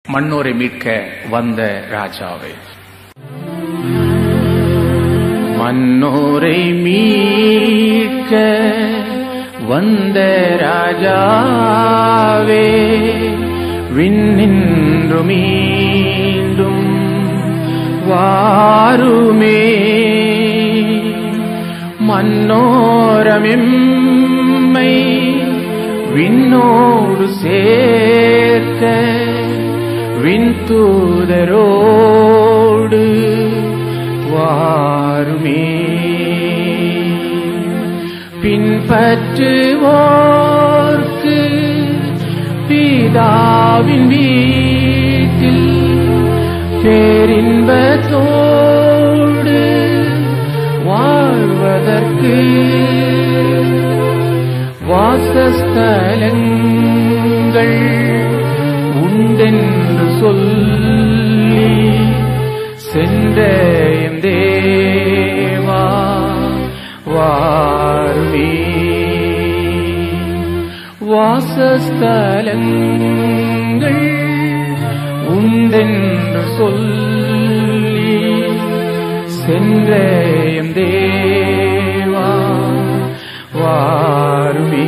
மன்னோரை மீட்க வந்த ராஜாவே மன்னோரை மீட்க வந்த ராஜாவே விண்ணின்று மீண்டும் வாருமே மன்னோரமெம்மை விண்ணோடு சேர்க்க விண்தூதரோடு வாருமே பின்பற்றுவோர்க்கு பிதாவின் வீட்டில் பேரின்பத்தோடு வாழ்வதற்கு வாசஸ்தலங்கள் உண்டென்று சொல்லி சென்ற எம் தேவா வாருமே வாசஸ்தலங்கள் உண்டென்று சொல்லி சென்ற எம் தேவா வாருமே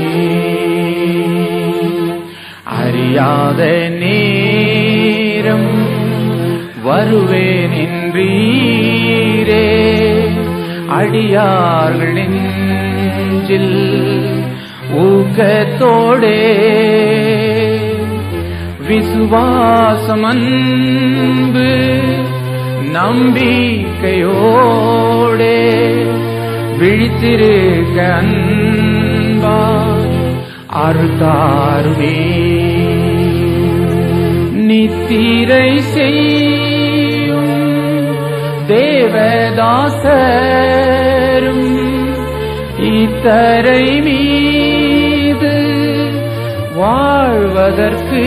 அறியாத நேரம் வருவேன் என்றீரே அடியார்கள் நெஞ்சில் ஊக்கத்தோடே விசுவாசம் அன்பு நம்பிக்கையோடே விழித்திருக்க அன்பாய் அருத்தாருமே நித்திரை செய்யும் தேவதாசரும் இத்தரை மீது வாழ்வதற்கு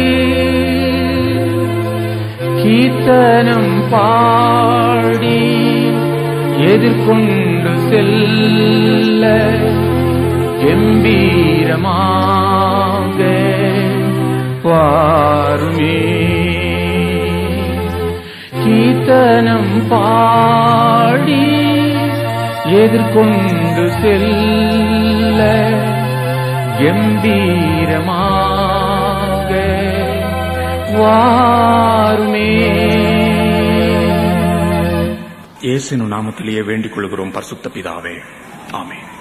கீர்த்தனம் பாடி எதிர்கொண்டு செல்ல கம்பீரமாக வாருமே கீர்த்தனம் பாடி எதிர்கொண்டு செல்ல கம்பீரமாக வாருமே இயேசுவின் நாமத்திலேயே வேண்டிக் கொள்கிறோம் பரிசுத்த பிதாவே ஆமென்